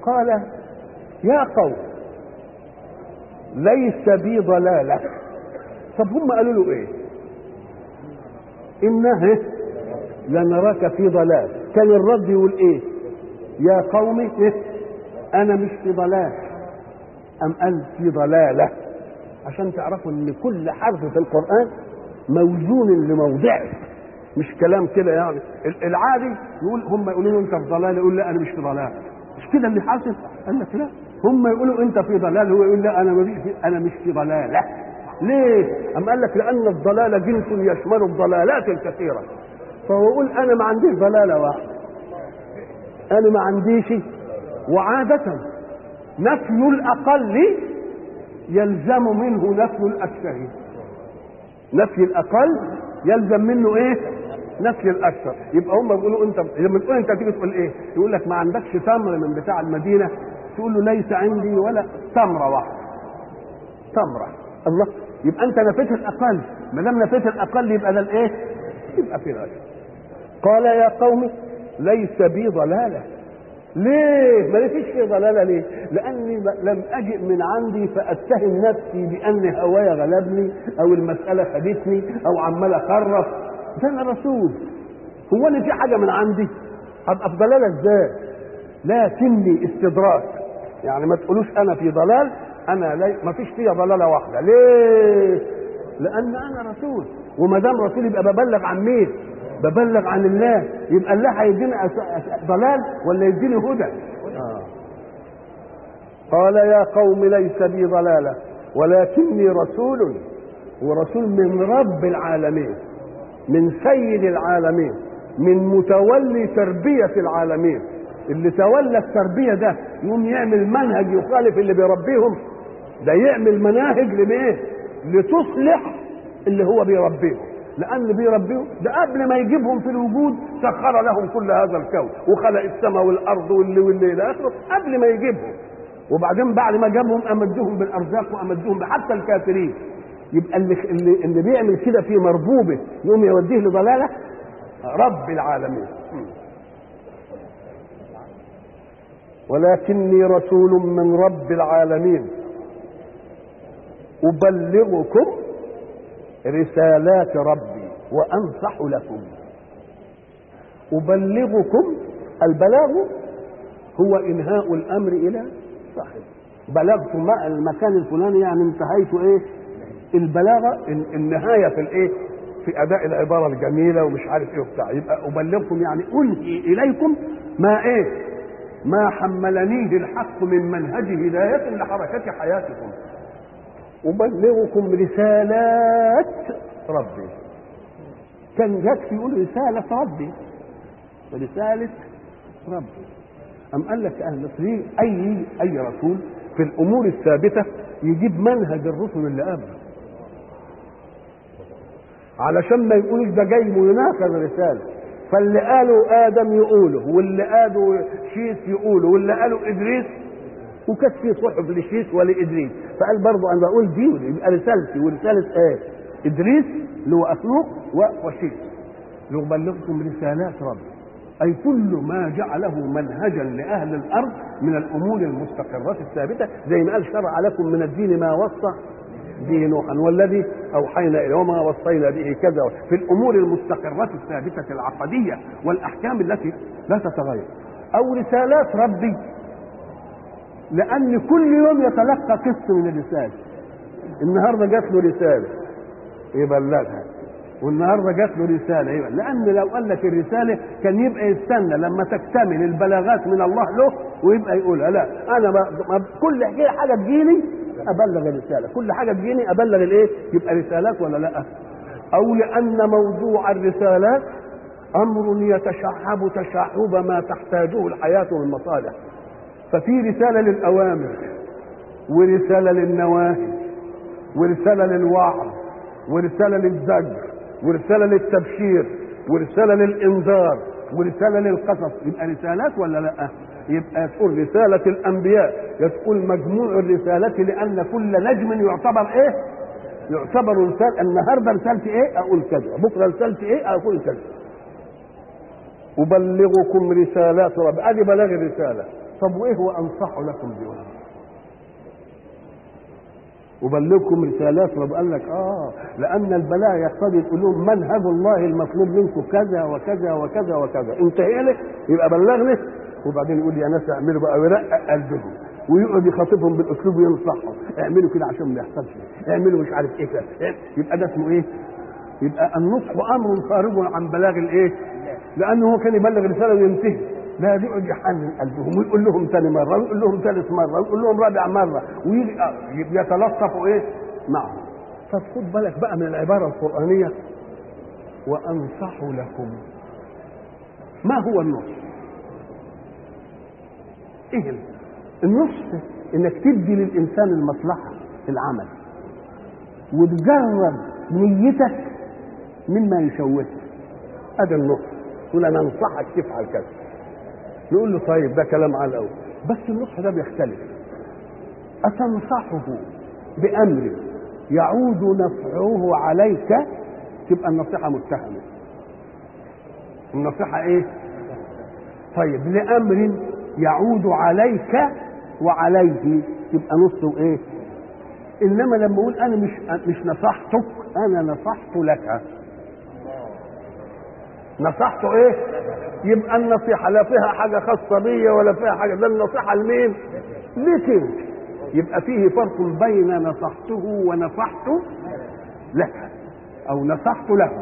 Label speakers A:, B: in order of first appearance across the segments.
A: قال يا قوم ليس بي ضلاله طب هم قالوا له ايه إنه لنراك في ضلال كان الرد يقول ايه يا قوم إيه؟ انا مش في ضلال ام قال في ضلاله عشان تعرفوا ان كل حرف في القران موزون لموضعه مش كلام كده يعني العادي يقول هم يقولوا له انت في ضلال يقول لا انا مش في ضلال مش كده اللي حاصل قال لك لا هم يقولوا انت في ضلال هو يقول لا انا مش في انا مش في ضلاله ليه؟ أم قال لك لأن الضلال جنس يشمل الضلالات الكثيرة فهو يقول أنا ما عنديش ضلالة واحدة أنا ما عنديش وعادة نفي الأقل يلزم منه نفي الأكثر نفي الأقل يلزم منه إيه؟ نفي الأكثر يبقى هم بيقولوا أنت لما تقول أنت تيجي تقول إيه؟ يقول لك ما عندكش تمر من بتاع المدينة تقول له ليس عندي ولا تمرة واحدة تمرة الله يبقى انت نفيت الاقل ما دام نفيت الاقل يبقى ده الايه يبقى في غايه قال يا قوم ليس بي ضلاله ليه ما فيش في ضلاله ليه لاني لم اجئ من عندي فاتهم نفسي بان هواي غلبني او المساله خدتني او عمال اخرف ده انا رسول هو انا في حاجه من عندي ابقى في ضلاله ازاي لكني استدراك يعني ما تقولوش انا في ضلال انا لي... ما فيش فيها ضلاله واحده ليه لان انا رسول وما دام رسول يبقى ببلغ عن مين ببلغ عن الله يبقى الله هيديني أس... أس... ضلال ولا يديني هدى آه. قال يا قوم ليس بي ضلاله ولكني رسول ورسول من رب العالمين من سيد العالمين من متولي تربيه العالمين اللي تولى التربيه ده يقوم يعمل منهج يخالف اللي بيربيهم ده يعمل مناهج لمين لتصلح اللي هو بيربيهم لان بيربيهم ده قبل ما يجيبهم في الوجود سخر لهم كل هذا الكون وخلق السماء والارض واللي واللي الى اخره قبل ما يجيبهم وبعدين بعد ما جابهم امدهم بالارزاق وامدهم حتى الكافرين يبقى اللي اللي, اللي بيعمل كده في مربوبه يقوم يوديه لضلاله رب العالمين ولكني رسول من رب العالمين أبلغكم رسالات ربي وأنصح لكم أبلغكم البلاغ هو إنهاء الأمر إلى صاحبه بلغت المكان الفلاني يعني انتهيت إيه البلاغة النهاية في الإيه في أداء العبارة الجميلة ومش عارف إيه وبتاع يبقى أبلغكم يعني أنهي إليكم ما إيه ما حملنيه الحق من منهج هداية لحركة حياتكم أبلغكم رسالات ربي كان يكفي يقول رسالة ربي رسالة ربي أم قال لك أهل مصري أي أي رسول في الأمور الثابتة يجيب منهج الرسل اللي قبله علشان ما يقولوش ده جاي مناقض رسالة فاللي قالوا آدم يقوله واللي قالوا شيس يقوله واللي قالوا إدريس وكانت في صحف لشيس ولإدريس فقال برضه أنا بقول دي يبقى رسالتي ورسالة إيه؟ إدريس اللي هو أخلوق وشيس لأبلغكم رسالات ربي أي كل ما جعله منهجا لأهل الأرض من الأمور المستقرات الثابتة زي ما قال شرع لكم من الدين ما وصى به نوحا والذي أوحينا إليه وما وصينا به كذا في الأمور المستقرات الثابتة العقدية والأحكام التي لا تتغير أو رسالات ربي لأن كل يوم يتلقى قسط من الرسالة النهارده جات له رسالة يبلغها والنهارده جات له رساله يبقى لان لو قال لك الرساله كان يبقى يستنى لما تكتمل البلاغات من الله له ويبقى يقولها لا انا ما ما كل حاجه تجيني ابلغ الرساله كل حاجه تجيني ابلغ الايه يبقى رسالات ولا لا او لان موضوع الرسالات امر يتشعب تشعب ما تحتاجه الحياه من مصالح ففي رساله للاوامر ورساله للنواهي ورساله للوعظ ورساله للزجر ورساله للتبشير ورساله للانذار ورساله للقصص يبقى رسالات ولا لا يبقى تقول رسالة الأنبياء تقول مجموع الرسالة لأن كل نجم يعتبر إيه؟ يعتبر رسالة النهاردة رسالتي إيه؟ أقول كذا، بكرة رسالتي إيه؟ أقول كذا. أبلغكم رسالات ربي، أدي بلاغ الرسالة. طب وايه هو انصح لكم بها وبلغكم رسالات رب قال لك اه لان البلاء يقتضي تقول لهم منهج الله المطلوب منكم كذا وكذا وكذا وكذا انتهي لك يبقى بلغني وبعدين يقول يا ناس اعملوا بقى ويرقق قلبهم ويقعد يخاطبهم بالاسلوب وينصحهم اعملوا كده عشان ما يحصلش اعملوا مش عارف ايه كده يبقى ده اسمه ايه؟ يبقى النصح امر خارج عن بلاغ الايه؟ لانه هو كان يبلغ رساله وينتهي لا يقعد يحنن قلبهم ويقول لهم ثاني مره ويقول لهم ثالث مره ويقول لهم رابع مره ويتلطفوا ايه؟ معهم طب خد بالك بقى من العباره القرانيه وانصح لكم ما هو النصح؟ ايه النصح انك تدي للانسان المصلحه في العمل وتجرب نيتك مما يشوهه هذا النصح تقول انا انصحك تفعل كذا نقول له طيب ده كلام على الاول بس النصح ده بيختلف اتنصحه بامر يعود نفعه عليك تبقى النصيحه متهمه النصيحه ايه طيب لامر يعود عليك وعليه يبقى نصه ايه انما لما اقول انا مش مش نصحتك انا نصحت لك نصحته ايه يبقى النصيحه لا فيها حاجه خاصه بيا ولا فيها حاجه ده النصيحه لمين ليك انت يبقى فيه فرق بين نصحته ونصحت لك او نصحت له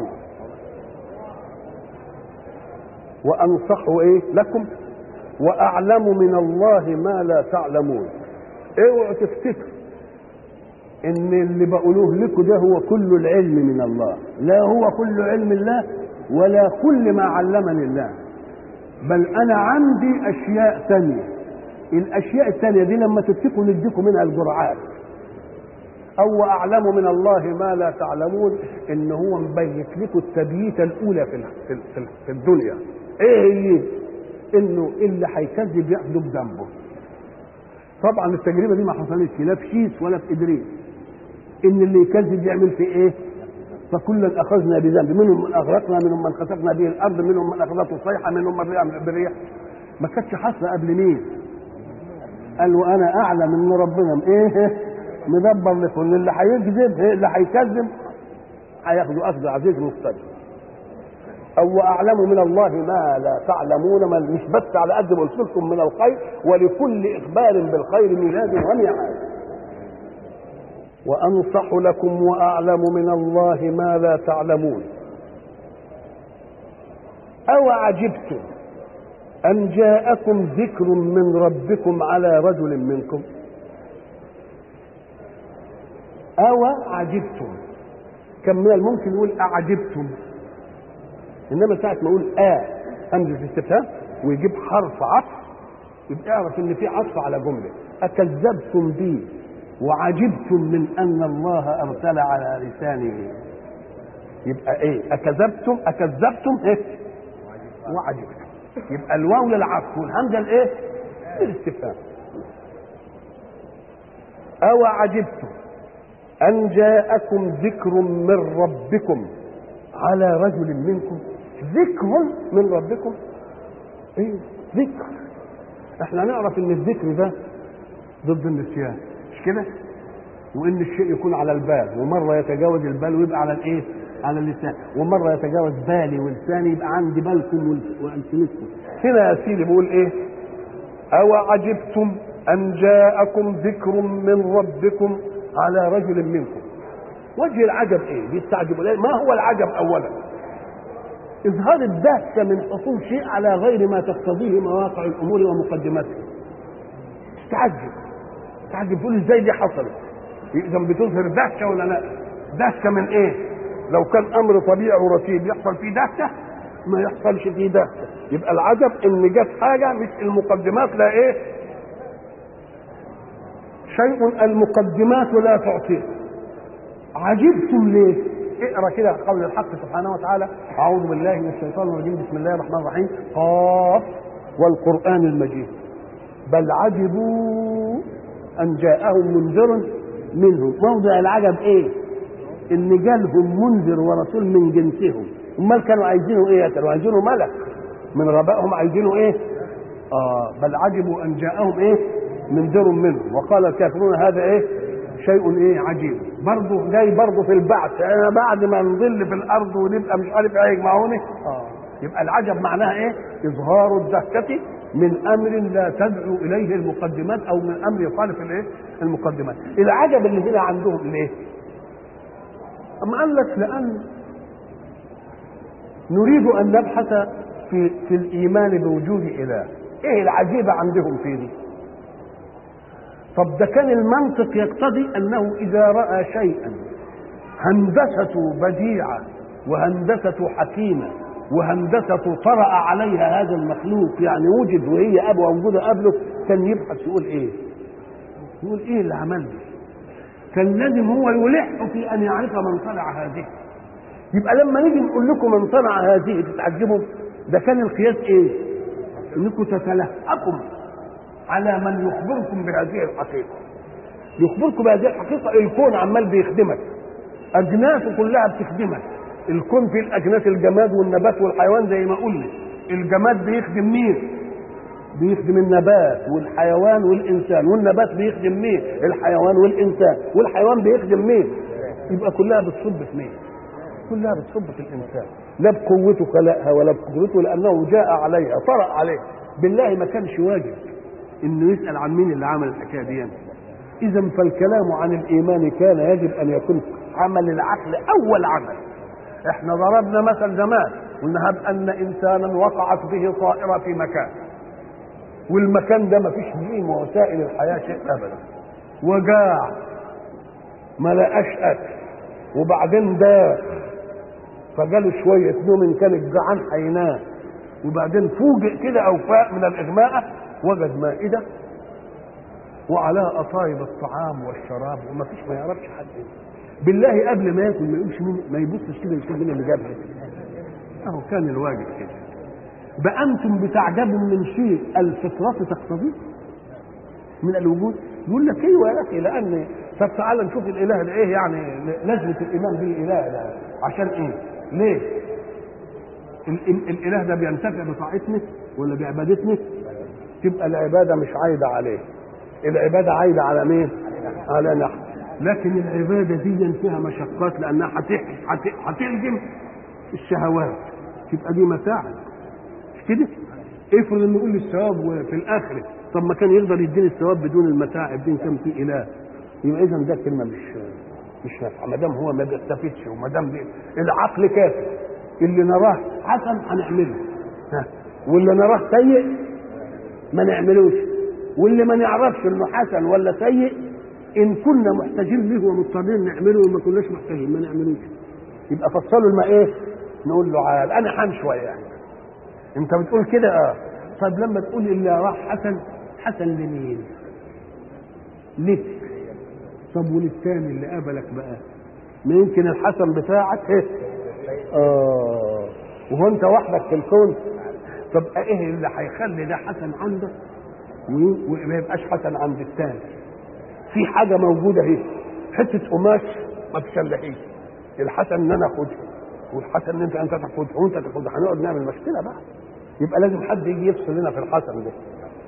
A: وانصح ايه لكم واعلم من الله ما لا تعلمون اوعوا تفتكروا ان اللي بقولوه لكم ده هو كل العلم من الله لا هو كل علم الله ولا كل ما علمني الله بل انا عندي اشياء ثانيه الاشياء الثانيه دي لما تتفقوا نديكم منها الجرعات او اعلم من الله ما لا تعلمون ان هو مبيت لكم التبييته الاولى في في في الدنيا ايه هي انه اللي هيكذب ياخده بذنبه طبعا التجربه دي ما حصلتش لا في شيس ولا في ادريس ان اللي يكذب يعمل في ايه فكلا اخذنا بذنب منهم من اغرقنا منهم من خسفنا به الارض منهم من اخذته الصيحه منهم من رئة بالريح ما كانتش حاصله قبل مين قال وانا اعلم ان ربنا ايه مدبر لكل اللي هيكذب اللي هيكذب هياخده اخذ عزيز مقتدر او اعلم من الله ما لا تعلمون ما مش بس على قد ما قلت لكم من الخير ولكل اخبار بالخير ميلاد وميعاد وانصح لكم واعلم من الله ما لا تعلمون او عجبتم ان جاءكم ذكر من ربكم على رجل منكم او عجبتم كم من الممكن يقول اعجبتم انما ساعه ما اقول ا همزه استفهام ويجيب حرف عطف يبقى اعرف ان في عطف على جمله اكذبتم بي وعجبتم من ان الله ارسل على لسانه يبقى ايه اكذبتم اكذبتم ايه وعجبتم يبقى الواو للعطف والهمزه الايه للاستفهام او عجبتم ان جاءكم ذكر من ربكم على رجل منكم ذكر من ربكم ايه ذكر احنا نعرف ان الذكر ده ضد النسيان مش كده وان الشيء يكون على البال ومره يتجاوز البال ويبقى على الايه على اللسان ومره يتجاوز بالي ولساني يبقى عندي بالكم والسنتكم هنا يا سيدي بيقول ايه او عجبتم ان جاءكم ذكر من ربكم على رجل منكم وجه العجب ايه بيستعجبوا ما هو العجب اولا اظهار الدهشه من حصول شيء على غير ما تقتضيه مواقع الامور ومقدماتها تستعجب تعجب تقول ازاي دي حصلت اذا بتظهر دهشه ولا لا دهشه من ايه لو كان امر طبيعي ورتيب يحصل فيه دهشه ما يحصلش فيه دهشه يبقى العجب ان جت حاجه مش المقدمات لا ايه شيء المقدمات لا تعطيه عجبتم ليه اقرا كده قول الحق سبحانه وتعالى اعوذ بالله من الشيطان الرجيم بسم الله الرحمن الرحيم قاف والقران المجيد بل عجبوا ان جاءهم منذر منهم موضع العجب ايه ان جالهم منذر ورسول من جنسهم امال كانوا عايزينه ايه كانوا عايزينه ملك من ربائهم عايزينه ايه اه بل عجبوا ان جاءهم ايه منذر منهم وقال الكافرون هذا ايه شيء ايه عجيب برضه جاي برضه في البعث انا بعد ما نضل في الارض ونبقى مش عارف ايه يجمعوني اه يبقى العجب معناها ايه اظهار الدهشة من امر لا تدعو اليه المقدمات او من امر يخالف الايه المقدمات العجب اللي هنا عندهم ليه اما قال لك لان نريد ان نبحث في في الايمان بوجود اله ايه العجيبه عندهم في دي طب ده كان المنطق يقتضي انه اذا راى شيئا هندسته بديعه وهندسته حكيمه وهندسته طرأ عليها هذا المخلوق يعني وجد وهي ابوه موجوده قبله كان يبحث يقول ايه؟ يقول ايه اللي عمل لي؟ كان لازم هو يلح في ان يعرف من صنع هذه يبقى لما نيجي نقول لكم من صنع هذه تتعجبوا ده كان القياس ايه؟ انكم تتلهفوا على من يخبركم بهذه الحقيقه يخبركم بهذه الحقيقه الكون عمال بيخدمك اجناسه كلها بتخدمك الكون في الاجناس الجماد والنبات والحيوان زي ما قلنا الجماد بيخدم مين بيخدم النبات والحيوان والانسان والنبات بيخدم مين الحيوان والانسان والحيوان بيخدم مين يبقى كلها بتصب في مين كلها بتصب في الانسان لا بقوته خلقها ولا بقدرته لانه جاء عليها طرأ عليه بالله ما كانش واجب انه يسال عن مين اللي عمل الحكايه دي اذا فالكلام عن الايمان كان يجب ان يكون عمل العقل اول عمل احنا ضربنا مثل زمان قلنا هب ان انسانا وقعت به طائره في مكان والمكان ده ما فيش فيه وسائل الحياه شيء ابدا وجاع ما لقاش اكل وبعدين ده فجاله شويه نوم ان كان الجعان هينام وبعدين فوجئ كده او فاق من الاغماء وجد مائده وعليها قصايب الطعام والشراب وما فيش ما يعرفش حد إيه. بالله قبل ما ياكل ما يقولش مين ما يبصش كده يشوف مين اللي جابها اهو كان الواجب كده بقى انتم بتعجبوا من شيء الفطره تقتضيه من الوجود يقول لك ايوه يا اخي لان طب تعالى نشوف الاله ده ايه يعني لازمه الايمان بالاله ده عشان ايه؟ ليه؟ ال- ال- الاله ده بينتفع بطاعتنا ولا بعبادتنا؟ تبقى العباده مش عايده عليه العباده عايده على مين؟ على نحن لكن العباده دي فيها مشقات لانها هتح- هت- هتلزم الشهوات تبقى دي متاعب مش كده؟ افرض انه يقول لي الثواب في الاخره طب ما كان يقدر يديني الثواب بدون المتاعب دي كان في اله يبقى اذا ده كلمه مش مش نافعه ما دام هو ما بيستفيدش وما دام بي- العقل كافي اللي نراه حسن هنعمله ها واللي نراه سيء ما نعملوش واللي ما نعرفش انه حسن ولا سيء ان كنا محتاجين له ومضطرين نعمله وما كناش محتاجين ما نعملوش يبقى فصلوا الماء ايه نقول له عال انا حام شويه يعني انت بتقول كده اه طيب لما تقول اللي راح حسن حسن لمين لك طب وللثاني اللي قابلك بقى ما يمكن الحسن بتاعك ايه اه وهو انت وحدك في الكون طب ايه اللي هيخلي ده حسن عندك و- وما يبقاش حسن عند الثاني في حاجه موجوده اهي حته قماش ما تشلحيش الحسن ان انا اخدها والحسن ان انت انت تاخدها وانت تاخدها هنقعد نعمل مشكله بقى يبقى لازم حد يجي يفصل لنا في الحسن ده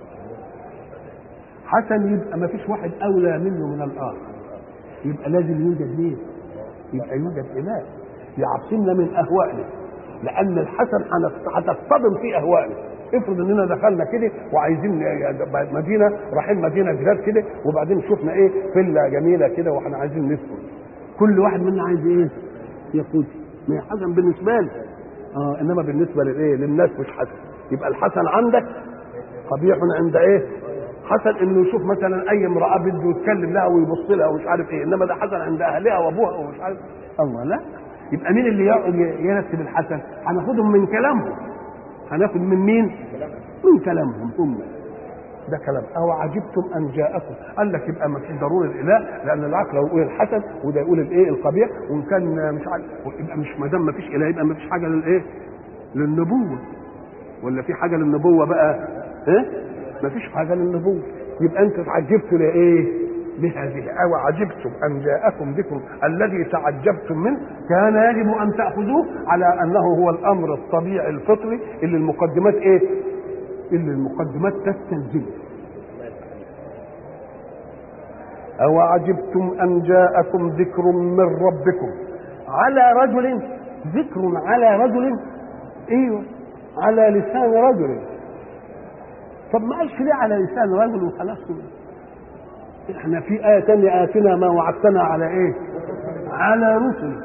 A: حسن يبقى ما فيش واحد اولى منه من الاخر يبقى لازم يوجد مين يبقى يوجد اله يعصمنا من اهوائنا لان الحسن هنست- هتصطدم في اهوائنا افرض اننا دخلنا كده وعايزين مدينه رايحين مدينه جداد كده وبعدين شفنا ايه فيلا جميله كده واحنا عايزين نسكن كل واحد منا عايز ايه يقود ما هي حسن بالنسبه لي اه انما بالنسبه للايه للناس مش حسن يبقى الحسن عندك قبيح عند ايه حسن انه يشوف مثلا اي امراه بده يتكلم لها ويبص لها ومش عارف ايه انما ده حسن عند اهلها وابوها ومش عارف الله لا يبقى مين اللي يقعد يرتب الحسن هناخدهم من كلامهم هناخد من مين من كلامهم هم ده كلام او عجبتم ان جاءكم قال لك يبقى ما فيش ضروري الاله لان العقل هو يقول الحسن وده يقول الايه القبيح وان كان مش عارف يبقى مش ما دام ما فيش اله يبقى ما فيش حاجه للايه للنبوه ولا في حاجه للنبوه بقى ايه ما فيش حاجه للنبوه يبقى انت تعجبت لايه بهذه او عجبتم ان جاءكم ذكر الذي تعجبتم منه كان يجب ان تاخذوه على انه هو الامر الطبيعي الفطري اللي المقدمات ايه اللي المقدمات تستلزم أو عجبتم أن جاءكم ذكر من ربكم على رجل ذكر على رجل ايوه على لسان رجل طب ما قالش ليه على لسان رجل وخلاص احنا في آية تانية آتنا ما وعدتنا على ايه؟ على رسل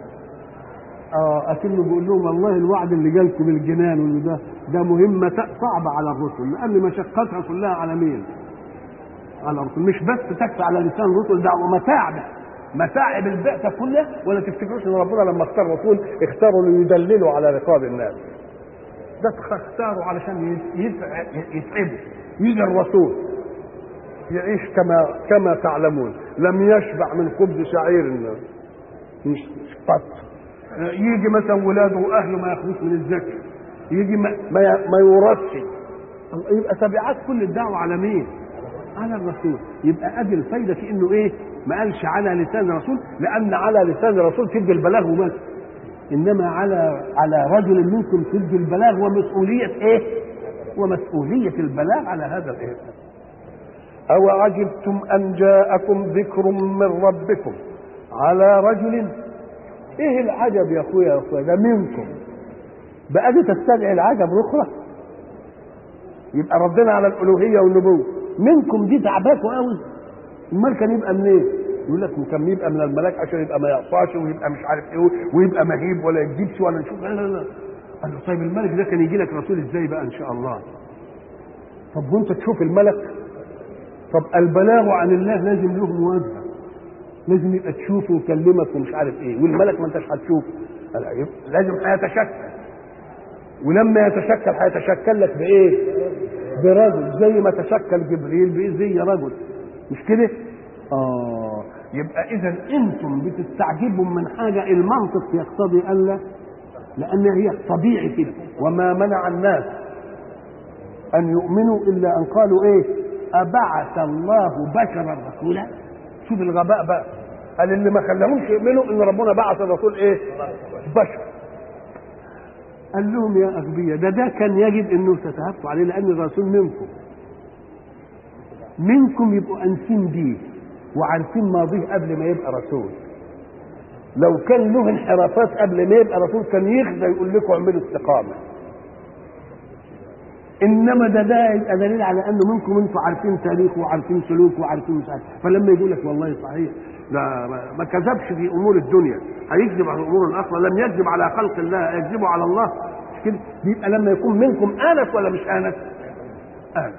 A: اه اكنه بيقول لهم والله الوعد اللي جالكم بالجنان واللي ده ده مهمة صعبة على الرسل لأن مشقتها كلها على مين؟ على الرسل مش بس تكفي على لسان الرسل ده ومتاعب متاعب البعثة كلها ولا تفتكروش ان ربنا لما اختار رسول اختاروا ليدللوا على رقاب الناس ده اختاروا علشان يتعبوا يجي الرسول يعيش كما كما تعلمون لم يشبع من خبز شعير مش قط يجي مثلا ولاده واهله ما ياخذوش من الزكاه يجي ما, ما, ما يورثش يبقى تبعات كل الدعوه على مين؟ على الرسول يبقى ادي الفايده في انه ايه؟ ما قالش على لسان الرسول لان على لسان الرسول تدي البلاغ وبس انما على على رجل منكم تدي البلاغ ومسؤوليه ايه؟ ومسؤوليه البلاغ على هذا الايه؟ أو عجبتم أن جاءكم ذكر من ربكم على رجل إيه العجب يا أخويا يا أخويا ده منكم بقى دي تستدعي العجب الأخرى يبقى ردنا على الألوهية والنبوة منكم دي تعباكوا قوي امال كان يبقى منين؟ إيه؟ يقول لك كان يبقى من الملاك عشان يبقى ما يعصاش ويبقى مش عارف ايه ويبقى مهيب ولا يكذبش ولا نشوف لا لا لا قال له طيب الملك ده كان يجي لك رسول ازاي بقى ان شاء الله؟ طب وانت تشوف الملك طب البلاغ عن الله لازم له مواجهه لازم يبقى تشوفه ويكلمك ومش عارف ايه والملك ما انتش هتشوفه لازم هيتشكل ولما يتشكل هيتشكل لك بايه؟ برجل زي ما تشكل جبريل بايه زي رجل مش كده؟ اه يبقى اذا انتم بتستعجبوا من حاجه المنطق يقتضي الا لان هي طبيعي كده وما منع الناس ان يؤمنوا الا ان قالوا ايه؟ أبعث الله بشرا رسولا شوف الغباء بقى قال اللي ما خلاهمش يؤمنوا ان ربنا بعث الرسول ايه بشر قال لهم يا اغبياء ده ده كان يجب انه تتهفوا عليه لان الرسول منكم منكم يبقوا انسين بيه وعارفين ماضيه قبل ما يبقى رسول لو كان له انحرافات قبل ما يبقى رسول كان يخزى يقول لكم اعملوا استقامه انما ده ده يبقى دليل على انه منكم انتم عارفين تاريخه وعارفين سلوكه وعارفين مش عارف فلما يقول لك والله صحيح ده ما كذبش في امور الدنيا هيكذب على الامور الاخرى لم يكذب على خلق الله يكذب على الله مش كده بيبقى لما يكون منكم انس ولا مش انس؟ انس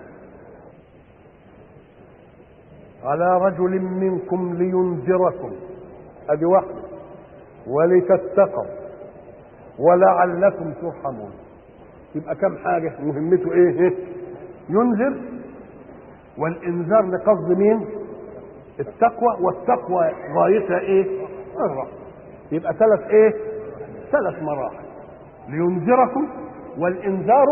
A: على رجل منكم لينذركم ادي واحده ولتتقوا ولعلكم ترحمون يبقى كم حاجة مهمته ايه ينذر والانذار لقصد مين التقوى والتقوى غايتها ايه الرحمة يبقى ثلاث ايه ثلاث مراحل لينذركم والانذار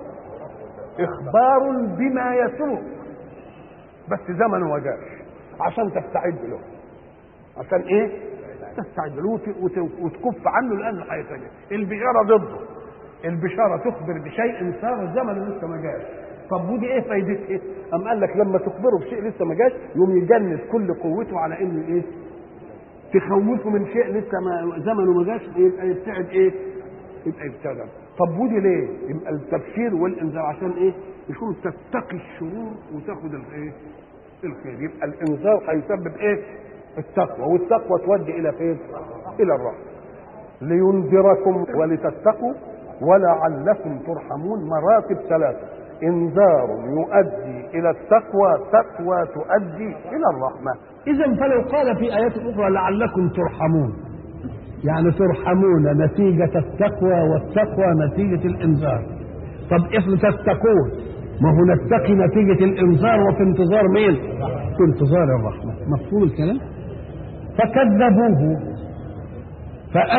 A: اخبار بما يسوق بس زمن وجاش عشان تستعد له عشان ايه تستعد له وتكف عنه لانه هيتجه البشاره ضده البشاره تخبر بشيء صار الزمن لسه ما جاش طب ودي ايه فايدتها ايه؟ أم قال لك لما تخبره بشيء لسه ما جاش يقوم يجند كل قوته على انه ايه؟ تخوفه من شيء لسه ما زمنه ما جاش يبقى يبتعد ايه؟ يبقى يبتعد طب ودي ليه؟ يبقى التبشير والانذار عشان ايه؟ يكون تتقي الشرور وتاخد الايه؟ الخير يبقى الانذار هيسبب ايه؟ التقوى والتقوى تودي الى فين؟ الى الرحمه لينذركم ولتتقوا ولعلكم ترحمون مراتب ثلاثة إنذار يؤدي إلى التقوى تقوى تؤدي إلى الرحمة
B: إذا فلو قال في آيات أخرى لعلكم ترحمون يعني ترحمون نتيجة التقوى والتقوى نتيجة الإنذار طب افرض تتقون ما هو نتقي نتيجة الإنذار وفي انتظار مين؟ في انتظار الرحمة مفهوم الكلام؟ فكذبوه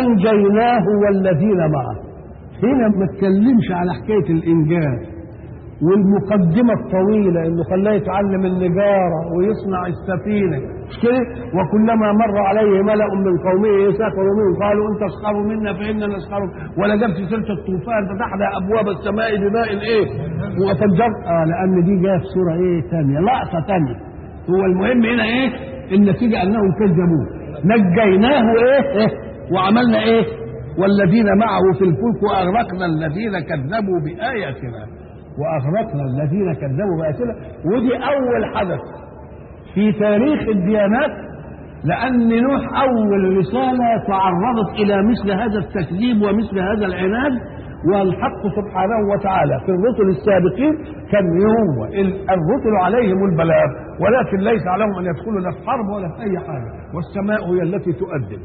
B: فأنجيناه والذين معه هنا ما اتكلمش على حكايه الانجاز والمقدمة الطويلة انه خلاه يتعلم النجارة ويصنع السفينة مش كده وكلما مر عليه ملأ من قومه سخروا منه قالوا ان تسخروا منا فإنا نسخر ولا جاب في سيرة الطوفان فتحنا أبواب السماء بماء ايه وفجر اه لأن دي جايه في سورة ايه ثانية لقطة ثانية هو المهم هنا ايه النتيجة انهم كذبوه نجيناه ايه, إيه؟ وعملنا ايه والذين معه في الفلك واغرقنا الذين كذبوا باياتنا واغرقنا الذين كذبوا باياتنا ودي اول حدث في تاريخ الديانات لان نوح اول رساله تعرضت الى مثل هذا التكذيب ومثل هذا العناد والحق سبحانه وتعالى في الرسل السابقين كان هو الرسل عليهم البلاغ ولكن ليس عليهم ان يدخلوا لا في حرب ولا في اي حاجه والسماء هي التي تؤدب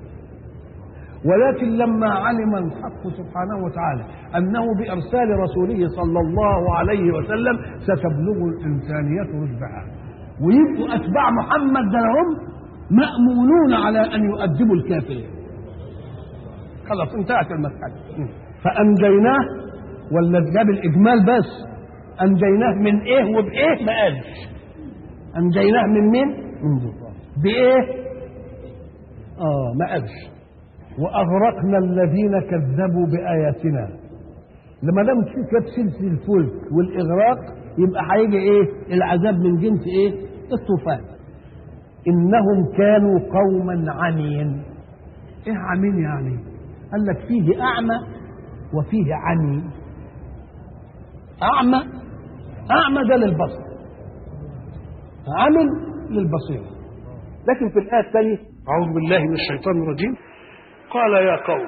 B: ولكن لما علم الحق سبحانه وتعالى انه بارسال رسوله صلى الله عليه وسلم ستبلغ الانسانيه رشدها ويبقوا اتباع محمد ده هم مامونون على ان يؤدبوا الكافرين خلاص انتهت المساله فانجيناه ولا جاب الاجمال بس انجيناه من ايه وبايه ما قالش انجيناه من مين من دول بايه اه ما قالش واغرقنا الذين كذبوا باياتنا لما دام في كانت سلسله الفلك والاغراق يبقى هيجي ايه العذاب من جنس ايه الطوفان انهم كانوا قوما عميا ايه عمين يعني قال لك فيه اعمى وفيه عمي اعمى اعمى ده للبصر عمل للبصيره
A: لكن في الآية الثانية أعوذ بالله من الشيطان الرجيم قال يا قوم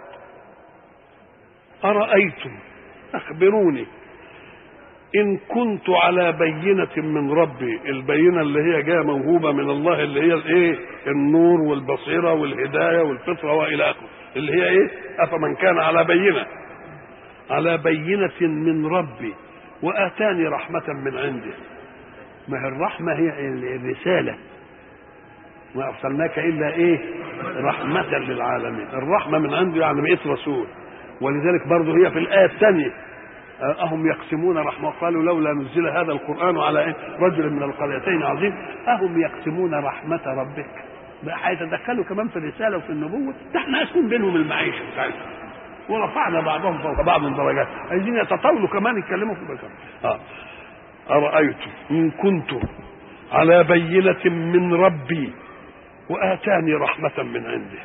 A: أرأيتم أخبروني إن كنت على بينة من ربي البينة اللي هي جاية موهوبة من الله اللي هي الإيه النور والبصيرة والهداية والفطرة وإلى آخره اللي هي إيه أفمن كان على بينة على بينة من ربي وآتاني رحمة من عنده ما هي الرحمة هي الرسالة ما أرسلناك إلا إيه رحمة للعالمين الرحمة من عنده يعني بقيت رسول ولذلك برضه هي في الآية الثانية أهم يقسمون رحمة قالوا لولا نزل هذا القرآن على إيه؟ رجل من القريتين عظيم أهم يقسمون رحمة ربك بقى هيتدخلوا كمان في الرسالة وفي النبوة ده احنا قاسمين بينهم المعيشة بتاعتهم ورفعنا بعضهم فوق بعض درجات عايزين يتطاولوا كمان يتكلموا في البشر آه. أرأيتم إن كنت على بينة من ربي وآتاني رحمة من عنده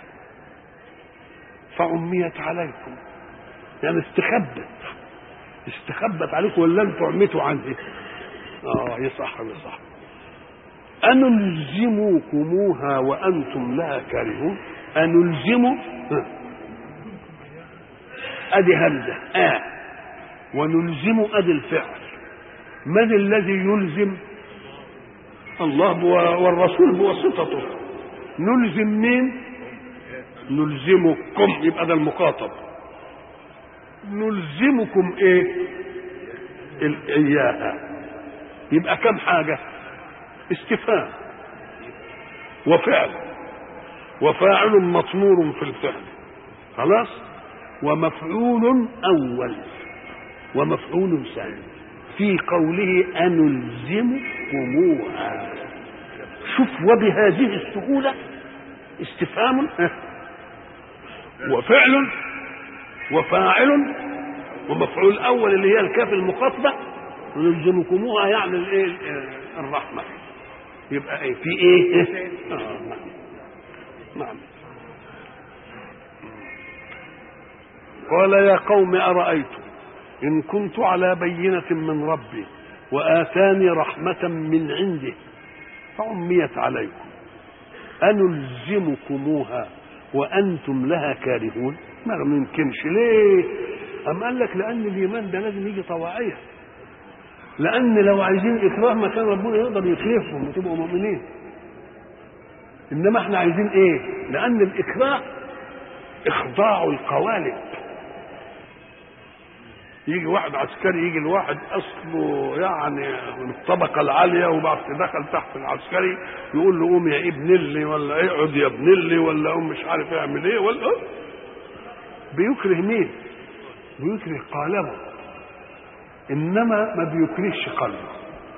A: فعميت عليكم يعني استخبت استخبت عليكم ولا انتم عميتوا عني اه يصح يصح أنلزمكموها وأنتم لها كارهون أنلزم أدي همزة آه ونلزم أدي الفعل من الذي يلزم الله والرسول بواسطته نلزم مين نلزمكم يبقى ده المخاطب نلزمكم ايه اياها يبقى كم حاجه استفهام وفعل وفاعل مطمور في الفعل خلاص ومفعول اول ومفعول ثاني في قوله أنلزمكموها شوف وبهذه السهولة استفهام وفعل وفاعل ومفعول أول اللي هي الكاف المخاطبة نلزمكموها يعني الايه الرحمة يبقى ايه في ايه, إيه؟ آه نعم نعم قال يا قوم أرأيتم إن كنت على بينة من ربي وآتاني رحمة من عنده فعميت عليكم أنلزمكموها وأنتم لها كارهون ما يمكنش ليه أم قال لك لأن الإيمان ده لازم يجي طواعية لأن لو عايزين إكراه ما كان ربنا يقدر يكرههم وتبقوا مؤمنين إنما احنا عايزين إيه؟ لأن الإكراه إخضاع القوالب يجي واحد عسكري يجي لواحد اصله يعني من الطبقه العاليه وبعد دخل تحت العسكري يقول له قوم يا ابن اللي ولا اقعد يا ابن اللي ولا قوم مش عارف يعمل ايه ولا بيكره مين؟ بيكره قالبه انما ما بيكرهش قلبه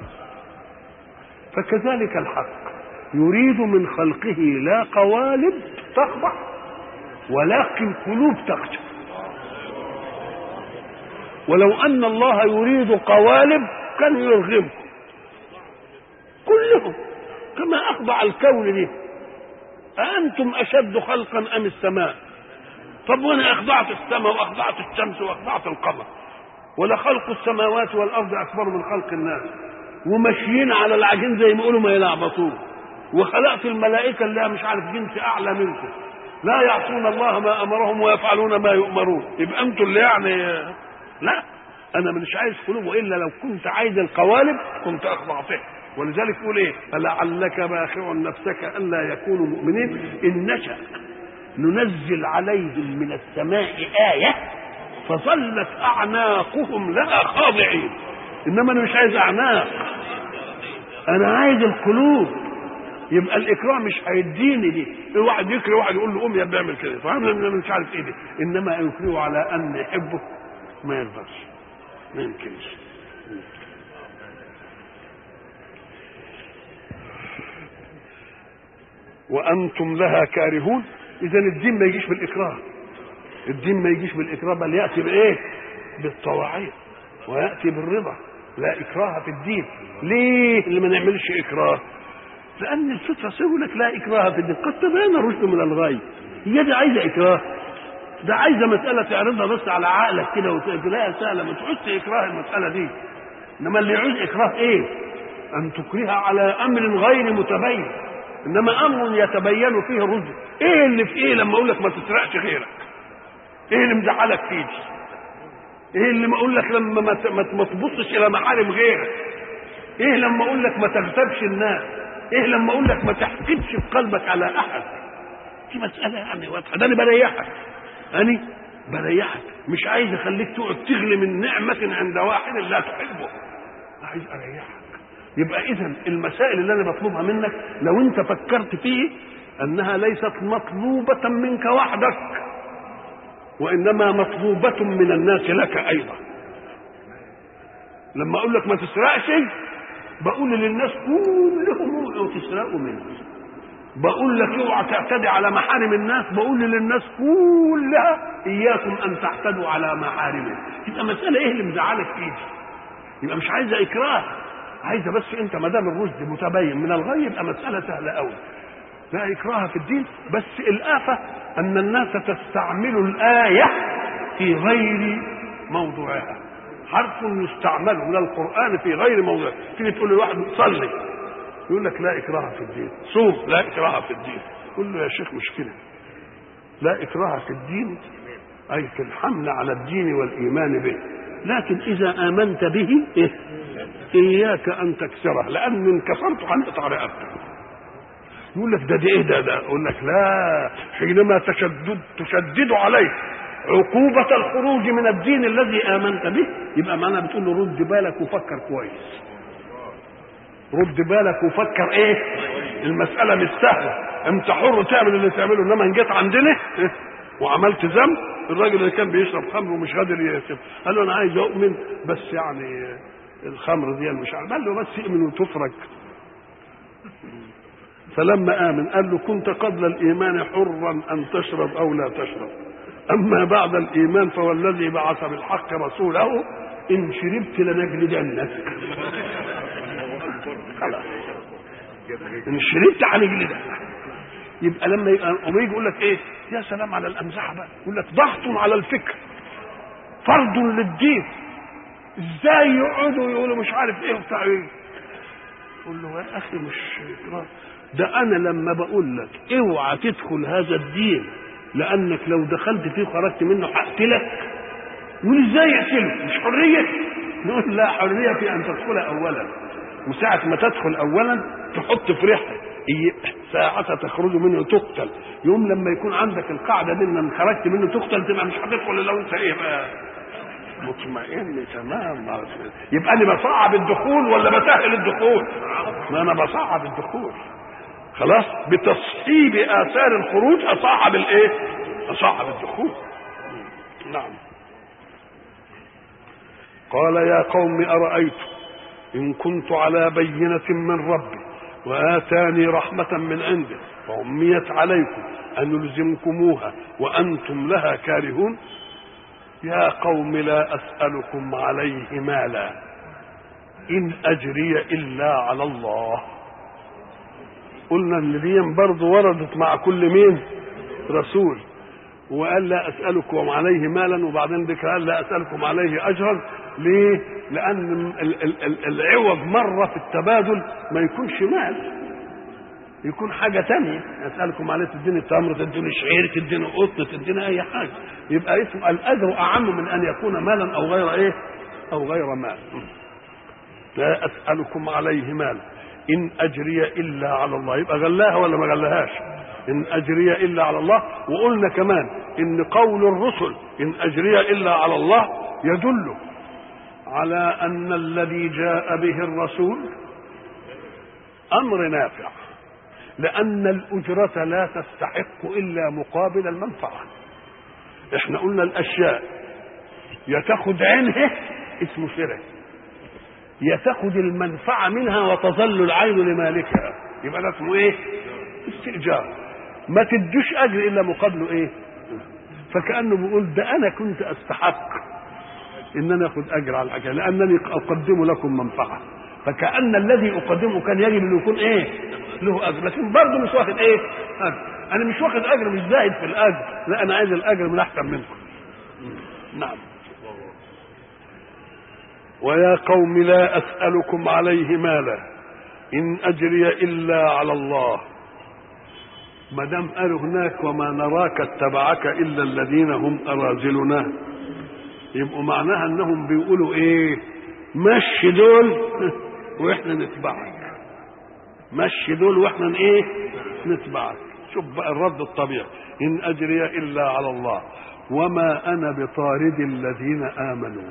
A: فكذلك الحق يريد من خلقه لا قوالب تخضع ولكن قلوب تخشع ولو ان الله يريد قوالب كان يرغمكم كلهم كما اخضع الكون ليه أأنتم أشد خلقا أم السماء طب وأنا أخضعت السماء وأخضعت الشمس وأخضعت القمر ولا خلق السماوات والأرض أكبر من خلق الناس وماشيين على العجين زي ما يقولوا ما يلعبطوه وخلقت الملائكة اللي مش عارف جنس أعلى منكم لا يعصون الله ما أمرهم ويفعلون ما يؤمرون يبقى أنتم اللي يعني لا أنا مش عايز قلوب وإلا لو كنت عايز القوالب كنت أخضعته ولذلك يقول ايه فلعلك باخع نفسك الا يكونوا مؤمنين ان نشا ننزل عليهم من السماء ايه فظلت اعناقهم لها خاضعين انما انا مش عايز اعناق انا عايز القلوب يبقى الاكرام مش هيديني دي واحد يكره واحد يقول له قوم يا بيعمل كده فاهم مش عارف ايه دي انما يكرهه على ان يحبه ما يقدرش ما يمكنش وانتم لها كارهون اذا الدين ما يجيش بالاكراه الدين ما يجيش بالاكراه بل ياتي بايه بالطواعيه وياتي بالرضا لا اكراه في الدين ليه اللي ما نعملش اكراه لان الفطره سيقول لك لا اكراه في الدين قد تبين الرشد من الغي هي دي عايزه اكراه ده عايزه مساله تعرضها بس على عقلك كده وتلاقيها سهله ما تعوزش اكراه المساله دي انما اللي يعوز اكراه ايه ان تكره على امر غير متبين انما امر يتبين فيه الرشد ايه اللي في ايه لما اقول لك ما تسرقش غيرك ايه اللي مزعلك فيه ايه اللي ما اقول لك لما ما ما تبصش الى محارم غيرك ايه لما اقول لك ما تغتابش الناس ايه لما اقول لك ما تحقدش في قلبك على احد دي مساله يعني واضحه ده انا بريحك انا بريحك مش عايز اخليك تقعد تغلي من نعمه عند واحد لا تحبه عايز اريحك يبقى اذا المسائل اللي انا بطلبها منك لو انت فكرت فيه انها ليست مطلوبه منك وحدك وانما مطلوبه من الناس لك ايضا لما اقول لك ما تسرقش بقول للناس كلهم اوعوا تسرقوا مني بقول لك اوعى تعتدي على محارم الناس بقول للناس كلها اياكم ان تعتدوا على محارمه يبقى مساله ايه اللي مزعلك فيه يبقى مش عايزه اكراه عايزه بس انت ما دام الرشد متبين من الغي يبقى مساله سهله قوي لا اكراه في الدين بس الافه ان الناس تستعمل الايه في غير موضوعها حرف يستعمل من القران في غير موضوعه تيجي تقول لواحد صلي يقول لك لا اكراه في الدين صوم لا اكراه في الدين قول له يا شيخ مشكله لا اكراه في الدين اي في الحمل على الدين والايمان به لكن اذا امنت به إيه؟ اياك ان تكسره لان ان كسرته هنقطع رقبتك يقول لك ده دي ايه ده ده اقول لك لا حينما تشدد تشدد عليه عقوبة الخروج من الدين الذي آمنت به يبقى معناها بتقول له رد بالك وفكر كويس رد بالك وفكر ايه المسألة مش سهلة انت حر تعمل اللي تعمله انما ان جيت عندنا إيه؟ وعملت ذنب الراجل اللي كان بيشرب خمر ومش قادر يسيب قال له انا عايز اؤمن بس يعني الخمر دي مش عارف قال له بس اؤمن وتفرج فلما امن قال له كنت قبل الايمان حرا ان تشرب او لا تشرب اما بعد الايمان فوالذي بعث بالحق رسوله ان شربت لنجلدنك خلاص ان شربت هنجلدك يبقى لما يبقى يجي يقول لك ايه يا سلام على الامزحه بقى يقول لك ضغط على الفكر فرض للدين ازاي يقعدوا يقولوا مش عارف ايه وبتاع ايه قول له يا اخي مش ده انا لما بقول لك اوعى تدخل هذا الدين لانك لو دخلت فيه وخرجت منه هقتلك يقول ازاي يقتله مش حريه نقول لا حريه في ان تدخل اولا وساعة ما تدخل أولا تحط في ريحة ساعة تخرج منه تقتل يوم لما يكون عندك القاعدة دي ان خرجت منه تقتل تبقى مش هتدخل الا وانت ايه بقى مطمئن تمام يبقى انا بصعب الدخول ولا بسهل الدخول؟ ما انا بصعب الدخول خلاص بتصحيب اثار الخروج اصعب الايه؟ اصعب الدخول نعم قال يا قوم أرأيتم إن كنت على بينة من ربي وآتاني رحمة من عنده فعميت عليكم أنلزمكموها وأنتم لها كارهون يا قوم لا أسألكم عليه مالا إن أجري إلا على الله قلنا ان دي برضه وردت مع كل مين رسول وقال لا اسالكم عليه مالا وبعدين ذكر قال لا اسالكم عليه اجرا ليه لان ال- ال- ال- العوض مره في التبادل ما يكونش مال يكون حاجة تانية أسألكم عليه تديني تمر تديني شعير تديني قطن تديني أي حاجة يبقى اسم الأجر أعم من أن يكون مالا أو غير إيه أو غير مال لا أسألكم عليه مال إن أجري إلا على الله يبقى غلاها ولا ما غلاهاش إن أجري إلا على الله وقلنا كمان إن قول الرسل إن أجري إلا على الله يدل على أن الذي جاء به الرسول أمر نافع لأن الأجرة لا تستحق إلا مقابل المنفعة احنا قلنا الأشياء يا تاخد عينها اسمه شرك يا تاخد المنفعة منها وتظل العين لمالكها يبقى ده اسمه ايه استئجار ما تدوش اجر الا مقابله ايه فكانه بيقول ده انا كنت استحق ان انا اخد اجر على الحاجه لانني اقدم لكم منفعه فكان الذي اقدمه كان يجب انه يكون ايه له اجر لكن برضه مش واخد ايه اجر انا مش واخد اجر مش زاهد في الاجر لا انا عايز الاجر من احسن منكم نعم ويا قوم لا اسالكم عليه مالا ان اجري الا على الله ما دام قالوا هناك وما نراك اتبعك الا الذين هم اراذلنا يبقوا معناها انهم بيقولوا ايه مشي دول واحنا نتبعك مشي دول واحنا ايه نتبعك شوف بقى الرد الطبيعي ان اجري الا على الله وما انا بطارد الذين امنوا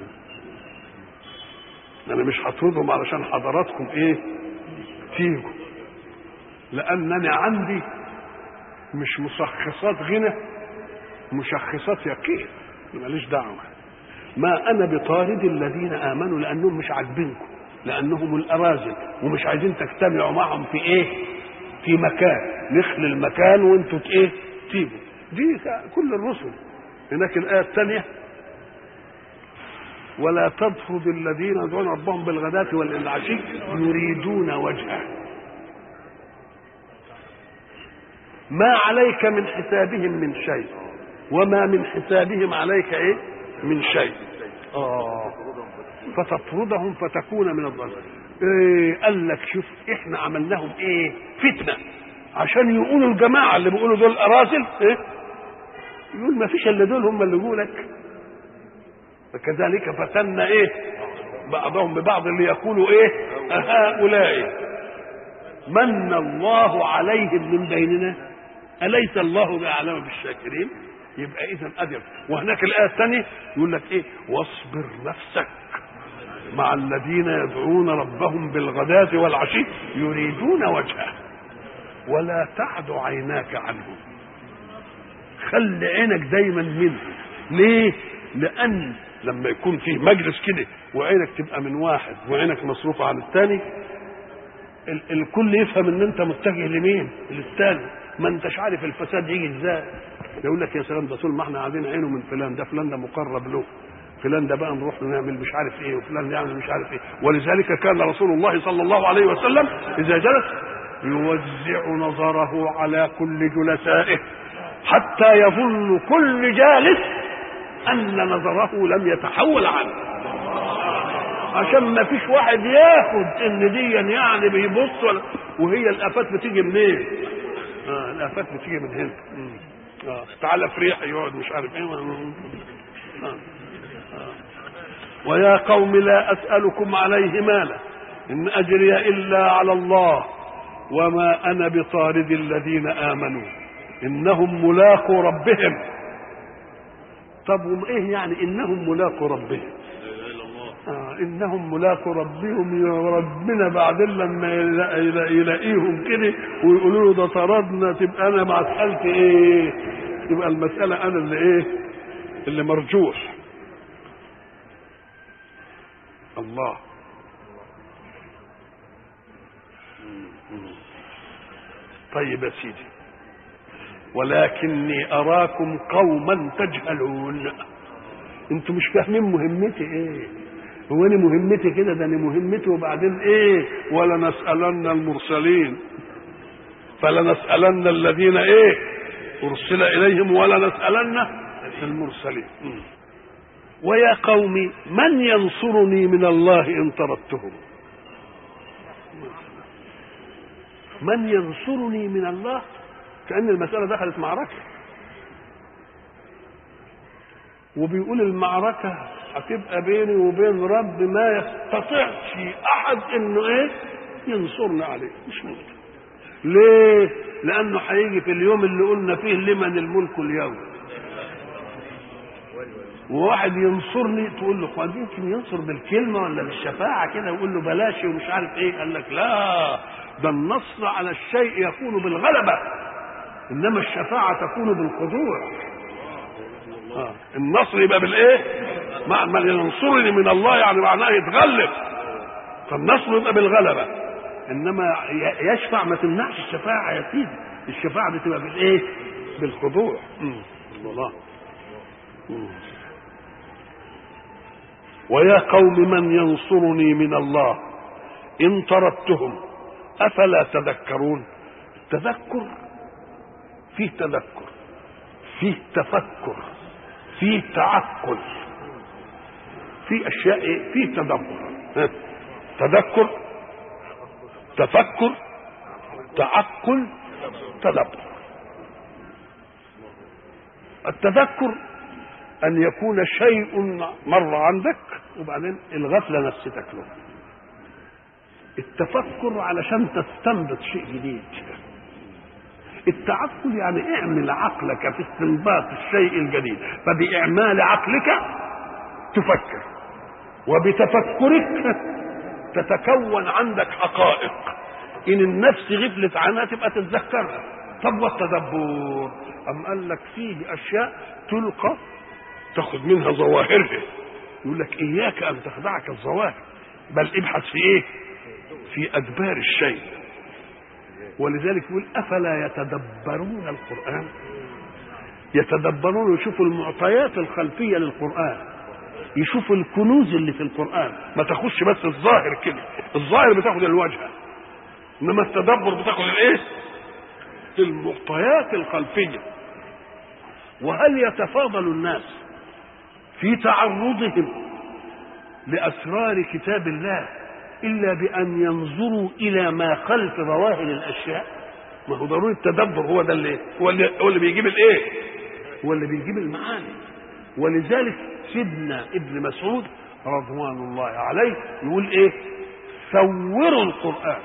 A: انا مش هطردهم علشان حضراتكم ايه تيجوا لانني عندي مش مشخصات غنى مشخصات يقين ماليش دعوه ما انا بطارد الذين امنوا لانهم مش عاجبينكم لانهم الاراذل ومش عايزين تجتمعوا معهم في ايه في مكان نخلي المكان وانتوا ايه تيجوا دي كل الرسل هناك الايه الثانيه ولا تطرد الذين يدعون ربهم بالغداة والعشي يريدون وجهه ما عليك من حسابهم من شيء وما من حسابهم عليك ايه من شيء اه فتطردهم فتكون من الظالمين إيه قال لك شوف احنا عملناهم ايه فتنه عشان يقولوا الجماعه اللي بيقولوا دول اراذل ايه يقول ما فيش الا دول هم اللي يقولك فكذلك فتنا ايه بعضهم ببعض اللي يقولوا ايه هؤلاء من الله عليهم من بيننا اليس الله باعلم بالشاكرين يبقى اذا ادب وهناك الايه الثانيه يقول لك ايه واصبر نفسك مع الذين يدعون ربهم بالغداة والعشي يريدون وجهه ولا تعد عيناك عنهم خلي عينك دايما منه ليه لان لما يكون فيه مجلس كده وعينك تبقى من واحد وعينك مصروفه عن الثاني ال- الكل يفهم ان انت متجه لمين للثاني ما انتش عارف الفساد يجي ازاي يقول لك يا سلام ده طول ما احنا عايزين عينه من فلان ده فلان ده مقرب له فلان ده بقى نروح نعمل مش عارف ايه وفلان يعمل مش عارف ايه ولذلك كان رسول الله صلى الله عليه وسلم اذا جلس يوزع نظره على كل جلسائه حتى يظن كل جالس ان نظره لم يتحول عنه عشان ما فيش واحد ياخد ان دي يعني بيبص ولا وهي الافات بتيجي منين؟ آه الافات بتيجي من هنا مم. آه تعالى فريح يقعد مش عارف ايه آه. آه. ويا قوم لا اسالكم عليه مالا ان اجري الا على الله وما انا بطارد الذين امنوا انهم ملاقوا ربهم طب وايه يعني انهم ملاقوا ربهم آه إنهم ملاقوا ربهم يا ربنا بعدين لما يلا- يلا- يلاقيهم كده ويقولوا له ده طردنا تبقى انا مسألتي ايه؟ تبقى المسألة انا اللي ايه؟ اللي مرجوح الله طيب يا سيدي ولكني اراكم قوما تجهلون انتوا مش فاهمين مهمتي ايه هو انا مهمتي كده ده انا مهمتي وبعدين ايه ولا نسالن المرسلين فلنسالن الذين ايه ارسل اليهم ولا نسالن المرسلين م. ويا قوم من ينصرني من الله ان طردتهم من ينصرني من الله كأن المسألة دخلت معركة وبيقول المعركة هتبقى بيني وبين رب ما يستطيعش أحد إنه إيه ينصرنا عليه مش ممكن ليه؟ لأنه هيجي في اليوم اللي قلنا فيه لمن الملك اليوم وواحد ينصرني تقول له قد يمكن ينصر بالكلمة ولا بالشفاعة كده ويقول له بلاش ومش عارف ايه قال لك لا ده النصر على الشيء يكون بالغلبة انما الشفاعة تكون بالخضوع آه. النصر يبقى بالايه مع من ينصرني من الله يعني معناه يتغلب فالنصر يبقى بالغلبة انما يشفع ما تمنعش الشفاعة يا سيدي الشفاعة دي تبقى بالايه بالخضوع مم. الله مم. ويا قوم من ينصرني من الله ان طردتهم افلا تذكرون تذكر فيه تذكر فيه تفكر فيه تعقل في اشياء ايه فيه تدبر ها؟ تذكر تفكر تعقل تدبر التذكر ان يكون شيء مر عندك وبعدين الغفله نفستك له التفكر علشان تستنبط شيء جديد التعقل يعني اعمل عقلك في استنباط الشيء الجديد فبإعمال عقلك تفكر وبتفكرك تتكون عندك حقائق إن النفس غفلت عنها تبقى تتذكرها طب والتدبر أم قال لك فيه أشياء تلقى تاخذ منها ظواهرها يقول لك إياك أن تخدعك الظواهر بل ابحث في إيه في أدبار الشيء ولذلك يقول أفلا يتدبرون القرآن يتدبرون يشوفوا المعطيات الخلفية للقرآن يشوفوا الكنوز اللي في القرآن ما تاخدش بس الظاهر كده الظاهر بتاخد الوجه انما التدبر بتاخد الايه المعطيات الخلفية وهل يتفاضل الناس في تعرضهم لأسرار كتاب الله إلا بأن ينظروا إلى ما خلف ظواهر الأشياء ما هو ضروري التدبر هو ده اللي هو اللي, هو اللي بيجيب الإيه؟ هو اللي بيجيب المعاني ولذلك سيدنا ابن مسعود رضوان الله عليه يقول إيه؟ سوروا القرآن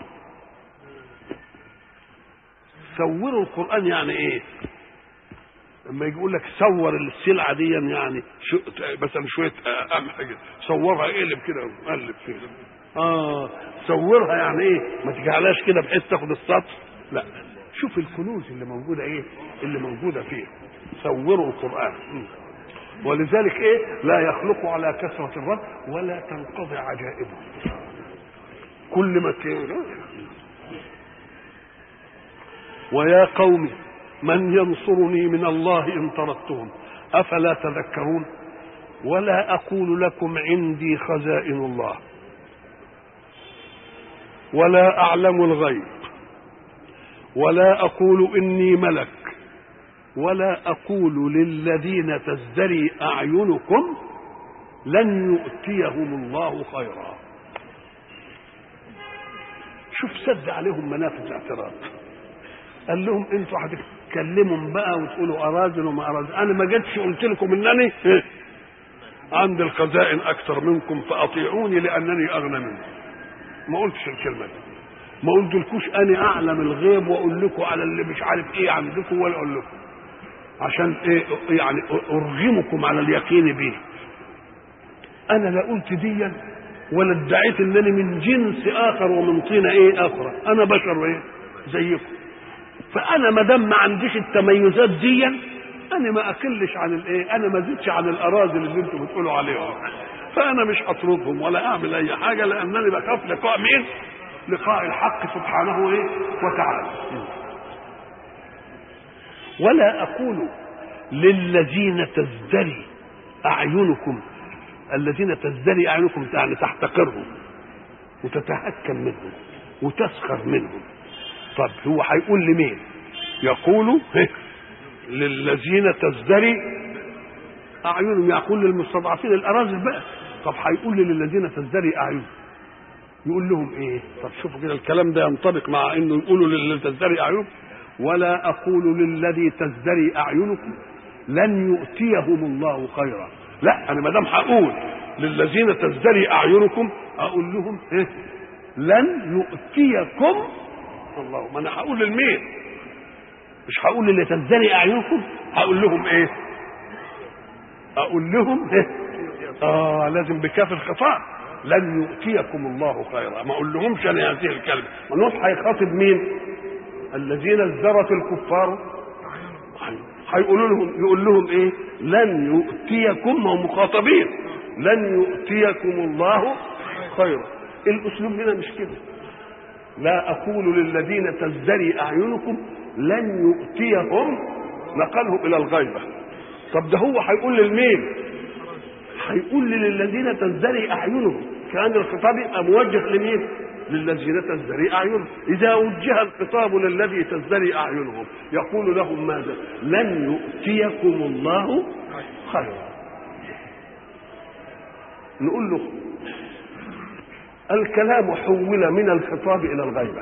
A: سوروا القرآن يعني إيه؟ لما يقول لك صور السلعه دي يعني شو مثلا شويه قمح كده صورها اقلب كده قلب فيها اه صورها يعني ايه ما تجعلهاش كده بحيث تاخد السطر لا شوف الكنوز اللي موجوده ايه اللي موجوده فيه صوروا القران م. ولذلك ايه لا يخلق على كثره الرد ولا تنقضي عجائبه كل ما ت... ويا قوم من ينصرني من الله ان طردتهم افلا تذكرون ولا اقول لكم عندي خزائن الله ولا اعلم الغيب ولا اقول اني ملك ولا اقول للذين تزدري اعينكم لن يؤتيهم الله خيرا شوف سد عليهم منافذ اعتراض قال لهم انتوا هتتكلموا بقى وتقولوا اراذل وما اراذل انا ما جيتش قلت لكم انني عندي الخزائن اكثر منكم فاطيعوني لانني اغنى منكم ما قلتش الكلمه دي ما قلتلكوش انا اعلم الغيب واقول لكم على اللي مش عارف ايه عندكم ولا اقول لكم عشان ايه يعني ارغمكم على اليقين به انا لا قلت ديا ولا ادعيت انني من جنس اخر ومن طينه ايه اخرى انا بشر ايه زيكم فانا ما دام ما عنديش التميزات دي انا ما اقلش عن الايه انا ما زدتش عن اراذل اللي انتم بتقولوا عليهم فانا مش هطردهم ولا اعمل اي حاجه لانني بخاف لقاء مين لقاء الحق سبحانه ايه وتعالى ولا اقول للذين تزدري اعينكم الذين تزدري اعينكم يعني تحتقرهم وتتهكم منهم وتسخر منهم طب هو هيقول لمين يقول للذين تزدري اعينهم يقول للمستضعفين الاراذل بقى طب هيقول للذين تزدري اعينهم يقول لهم ايه طب شوفوا كده الكلام ده ينطبق مع انه يقولوا للذي تزدري اعينهم ولا اقول للذي تزدري اعينكم لن يؤتيهم الله خيرا لا انا ما دام هقول للذين تزدري اعينكم اقول لهم إيه؟ لن يؤتيكم الله ما انا هقول للمين مش هقول للي تزدري اعينكم هقول لهم ايه اقول لهم إيه؟ اه لازم بكاف الخطاب لن يؤتيكم الله خيرا ما اقول لهمش انا هذه الكلمه ما هيخاطب مين الذين ازدرت الكفار هيقولوا لهم يقول لهم ايه لن يؤتيكم هم مخاطبين لن يؤتيكم الله خيرا الاسلوب هنا مش كده لا اقول للذين تزدري اعينكم لن يؤتيهم نقله الى الغيبه طب ده هو هيقول للمين هيقول للذين تزدري اعينهم كان الخطاب يبقى موجه لمين للذين تزدري اعينهم اذا وجه الخطاب للذي تزدري اعينهم يقول لهم ماذا لن يؤتيكم الله خيرا نقول له الكلام حول من الخطاب الى الغيبه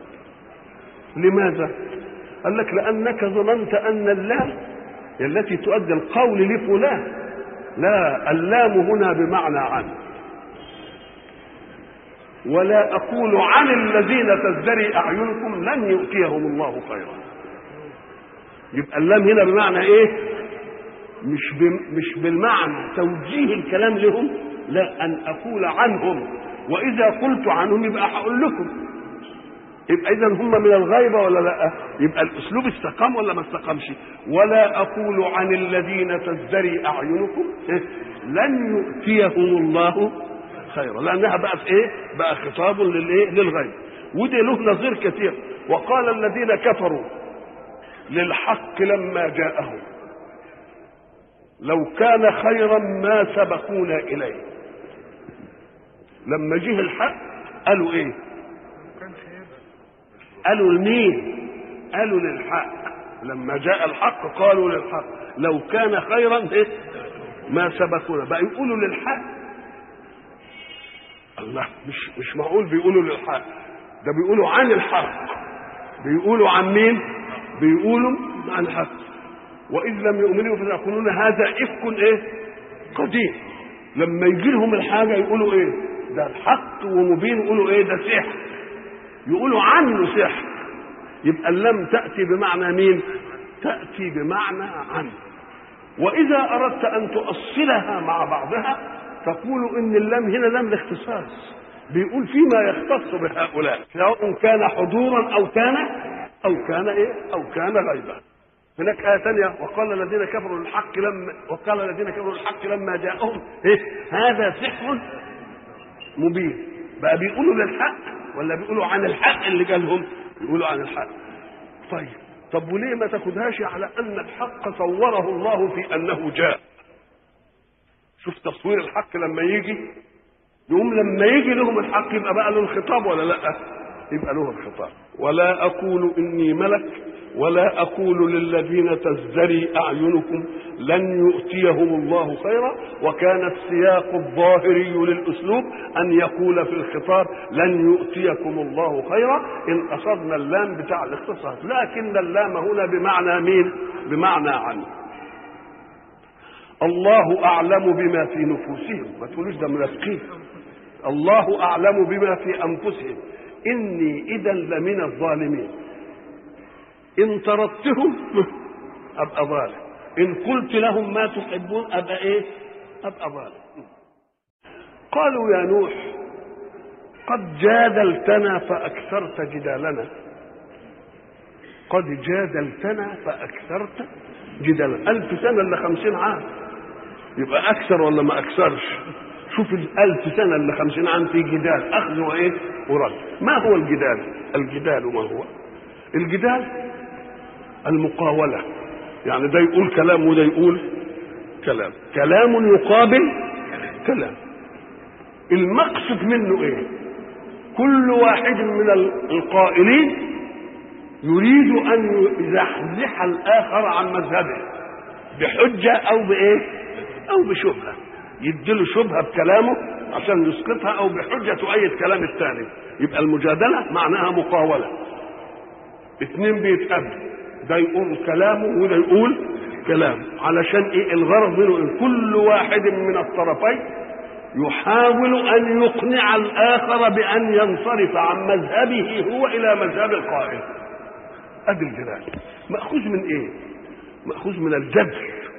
A: لماذا قال لك لانك ظننت ان اللام التي تؤدي القول لفلان لا اللام هنا بمعنى عن ولا اقول عن الذين تزدري اعينكم لن يؤتيهم الله خيرا يبقى اللام هنا بمعنى ايه مش مش بالمعنى توجيه الكلام لهم لا ان اقول عنهم واذا قلت عنهم يبقى هقول لكم يبقى اذا هم من الغيبه ولا لا يبقى الاسلوب استقام ولا ما استقامش ولا اقول عن الذين تزدري اعينكم لن يؤتيهم الله خيرا لانها بقى في ايه بقى خطاب للايه للغيب ودي له نظير كثير وقال الذين كفروا للحق لما جاءهم لو كان خيرا ما سبقونا اليه لما جه الحق قالوا ايه قالوا لمين قالوا للحق لما جاء الحق قالوا للحق لو كان خيرا إيه؟ ما سبقونا بقى يقولوا للحق الله مش مش معقول بيقولوا للحق ده بيقولوا عن الحق بيقولوا عن مين بيقولوا عن الحق واذ لم يؤمنوا فيقولون هذا افك ايه قديم لما يجي لهم الحاجه يقولوا ايه ده الحق ومبين يقولوا ايه ده سحر يقولوا عنه سحر يبقى اللم تأتي بمعنى مين تأتي بمعنى عن وإذا أردت أن تؤصلها مع بعضها تقول إن اللام هنا لام الاختصاص بيقول فيما يختص بهؤلاء سواء كان حضورا أو كان أو كان إيه أو كان غيبا هناك آية ثانية وقال الذين كفروا للحق لما وقال الذين كفروا للحق لما جاءهم إيه هذا سحر مبين بقى بيقولوا للحق ولا بيقولوا عن الحق اللي قالهم بيقولوا عن الحق طيب طب وليه ما تاخدهاش على ان الحق صوره الله في انه جاء شوف تصوير الحق لما يجي يقوم لما يجي لهم الحق يبقى بقى له الخطاب ولا لا يبقى له الخطاب ولا اقول اني ملك ولا اقول للذين تزدري اعينكم لن يؤتيهم الله خيرا وكان السياق الظاهري للاسلوب ان يقول في الخطاب لن يؤتيكم الله خيرا ان قصدنا اللام بتاع الاختصاص لكن اللام هنا بمعنى مين بمعنى عن الله اعلم بما في نفوسهم ما تقولوش ده منافقين الله اعلم بما في انفسهم اني اذا لمن الظالمين ان طردتهم ابقى ظالم ان قلت لهم ما تحبون ابقى ايه ابقى ظالم قالوا يا نوح قد جادلتنا فاكثرت جدالنا قد جادلتنا فاكثرت جدالنا الف سنه الا خمسين عام يبقى اكثر ولا ما اكثرش شوف الألف سنة اللي خمسين عام في جدال أخذ وإيه ورد ما هو الجدال الجدال ما هو الجدال المقاولة يعني ده يقول كلام وده يقول كلام كلام يقابل كلام المقصد منه ايه كل واحد من القائلين يريد ان يزحزح الاخر عن مذهبه بحجه او بايه او بشبهه يديله شبهه بكلامه عشان يسقطها او بحجه تؤيد كلام الثاني يبقى المجادله معناها مقاوله اتنين بيتقابلوا ده يقول كلامه وده يقول كلام علشان ايه الغرض منه إن كل واحد من الطرفين يحاول ان يقنع الاخر بان ينصرف عن مذهبه هو الى مذهب القائل ادي الجدال ماخوذ من ايه ماخوذ من الجدل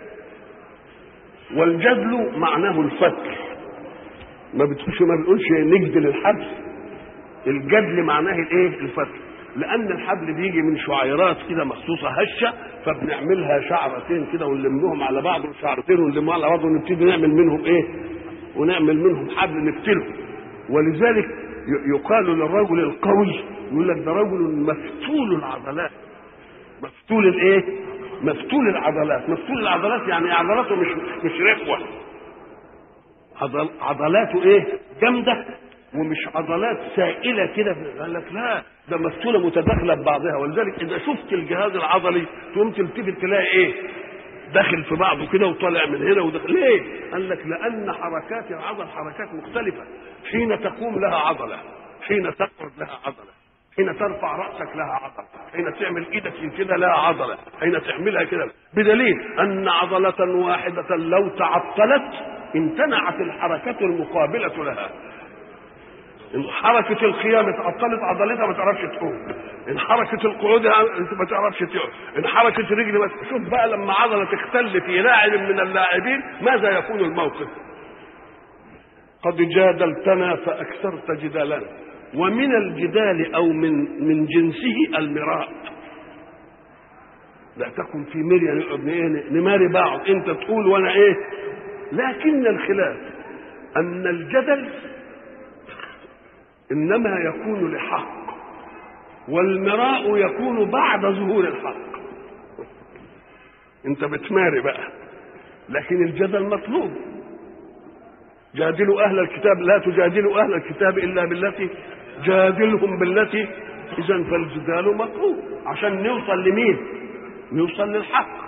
A: والجدل معناه الفتح ما بتقولش ما بنقولش نجدل الحبل الجدل معناه الايه الفتح لان الحبل بيجي من شعيرات كده مخصوصه هشه فبنعملها شعرتين كده ونلمهم على بعض وشعرتين ونلمهم على بعض ونبتدي نعمل منهم ايه ونعمل منهم حبل نفتله ولذلك يقال للرجل القوي يقول لك ده رجل مفتول العضلات مفتول الايه مفتول العضلات مفتول العضلات يعني عضلاته مش مش رخوه عضل عضلاته ايه جامده ومش عضلات سائله كده قال لك لا ده مفتوله متداخله ببعضها ولذلك اذا شفت الجهاز العضلي تقوم تلتفت تلاقي ايه داخل في بعضه كده وطالع من هنا وداخل ليه؟ قال لك لان حركات العضل حركات مختلفه حين تقوم لها عضله حين تقعد لها عضله حين ترفع راسك لها عضله حين تعمل ايدك كده لها عضله حين تعملها كده بدليل ان عضله واحده لو تعطلت امتنعت الحركه المقابله لها ان حركه القيام اتعطلت عضلتها ما تعرفش تقوم ان حركه القعود انت ما تعرفش تقعد ان حركه الرجل بس شوف بقى لما عضله تختل في لاعب من اللاعبين ماذا يكون الموقف قد جادلتنا فاكثرت جدالنا ومن الجدال او من من جنسه المراء لا تكن في مريا نقعد ايه نماري بعض انت تقول وانا ايه لكن الخلاف ان الجدل انما يكون لحق والمراء يكون بعد ظهور الحق انت بتماري بقى لكن الجدل مطلوب جادلوا اهل الكتاب لا تجادلوا اهل الكتاب الا بالتي جادلهم بالتي اذا فالجدال مطلوب عشان نوصل لمين نوصل للحق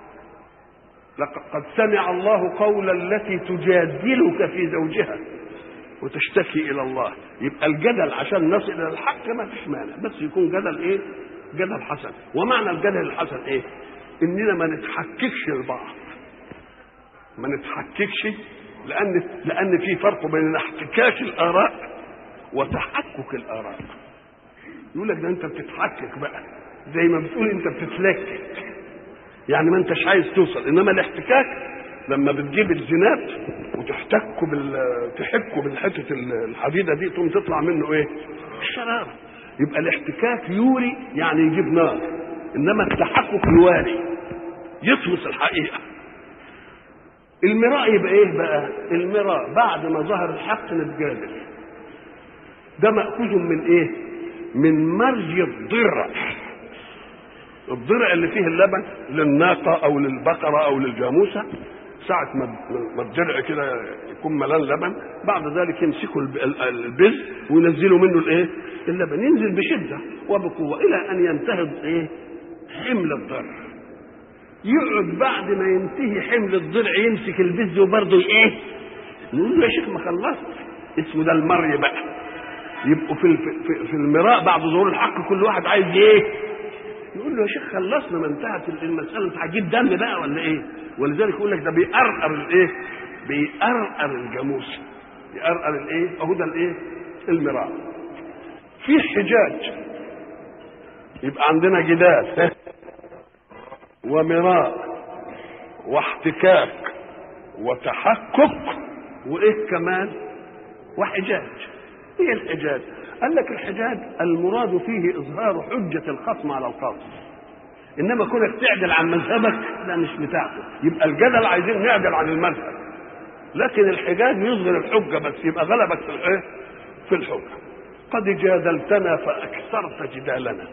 A: لقد سمع الله قول التي تجادلك في زوجها وتشتكي الى الله يبقى الجدل عشان نصل الى الحق ما فيش مانع بس يكون جدل ايه جدل حسن ومعنى الجدل الحسن ايه اننا ما نتحككش لبعض ما نتحككش لان لان في فرق بين احتكاك الاراء وتحكك الاراء يقول لك ده انت بتتحكك بقى زي ما بتقول انت بتتلكك يعني ما انتش عايز توصل انما الاحتكاك لما بتجيب الزنات وتحتكوا بال تحكوا بالحته الحديده دي تقوم تطلع منه ايه؟ الشراره يبقى الاحتكاك يوري يعني يجيب نار انما التحكك يواري يطمس الحقيقه المراء يبقى ايه بقى؟ المراء بعد ما ظهر الحق نتجادل ده مأخوذ من ايه؟ من مرج الضرع الضرع اللي فيه اللبن للناقة أو للبقرة أو للجاموسة ساعة ما الضرع كده يكون ملان لبن بعد ذلك يمسكوا البز وينزلوا منه الايه؟ اللبن ينزل بشدة وبقوة إلى أن ينتهي ايه؟ حمل الضرع يقعد بعد ما ينتهي حمل الضرع يمسك البز وبرضه ايه؟ نقول له يا شيخ ما خلصت اسمه ده المري بقى يبقوا في في, في المراء بعد ظهور الحق كل واحد عايز ايه؟ يقول له يا شيخ خلصنا ما انتهت المساله انت هتجيب دم بقى ولا ايه؟ ولذلك يقول لك ده بيقرقر الايه؟ بيقرقر الجاموس بيقرقر الايه؟ اهو ده الايه؟ المراء. في حجاج يبقى عندنا جدال ومراء واحتكاك وتحكك وايه كمان؟ وحجاج. ايه الحجاج؟ قال لك الحجاج المراد فيه اظهار حجه الخصم على الخصم انما كونك تعدل عن مذهبك لا مش بتاعته يبقى الجدل عايزين نعدل عن المذهب لكن الحجاج يظهر الحجه بس يبقى غلبك في الايه في الحجه قد جادلتنا فاكثرت جدالنا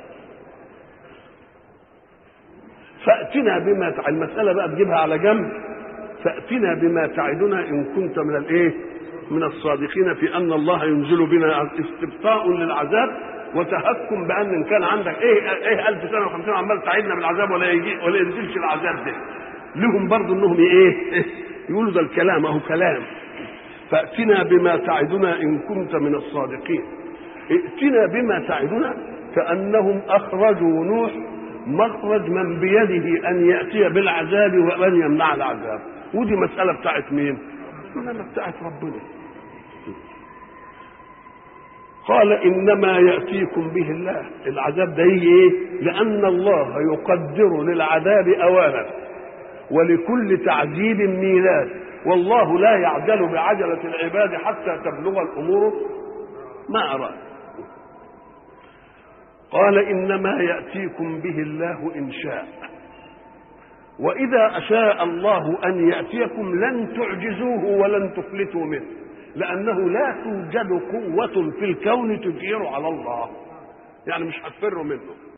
A: فاتنا بما تع... المساله بقى تجيبها على جنب فاتنا بما تعدنا ان كنت من الايه من الصادقين في ان الله ينزل بنا استبقاء للعذاب وتهكم بان ان كان عندك ايه ايه 1000 سنه و50 عمال تعيدنا بالعذاب ولا يجي ولا ينزلش العذاب ده لهم برضه انهم ايه يقولوا ده الكلام اهو كلام فاتنا بما تعدنا ان كنت من الصادقين ائتنا بما تعدنا كانهم اخرجوا نوح مخرج من بيده ان ياتي بالعذاب وان يمنع العذاب ودي مساله بتاعت مين؟ انما بتاعت ربنا قال انما ياتيكم به الله العذاب ده يجي ايه لان الله يقدر للعذاب اولا ولكل تعذيب ميلاد والله لا يعجل بعجله العباد حتى تبلغ الامور ما اراد قال انما ياتيكم به الله ان شاء واذا اشاء الله ان ياتيكم لن تعجزوه ولن تفلتوا منه لانه لا توجد قوه في الكون تجير على الله يعني مش هتفروا منه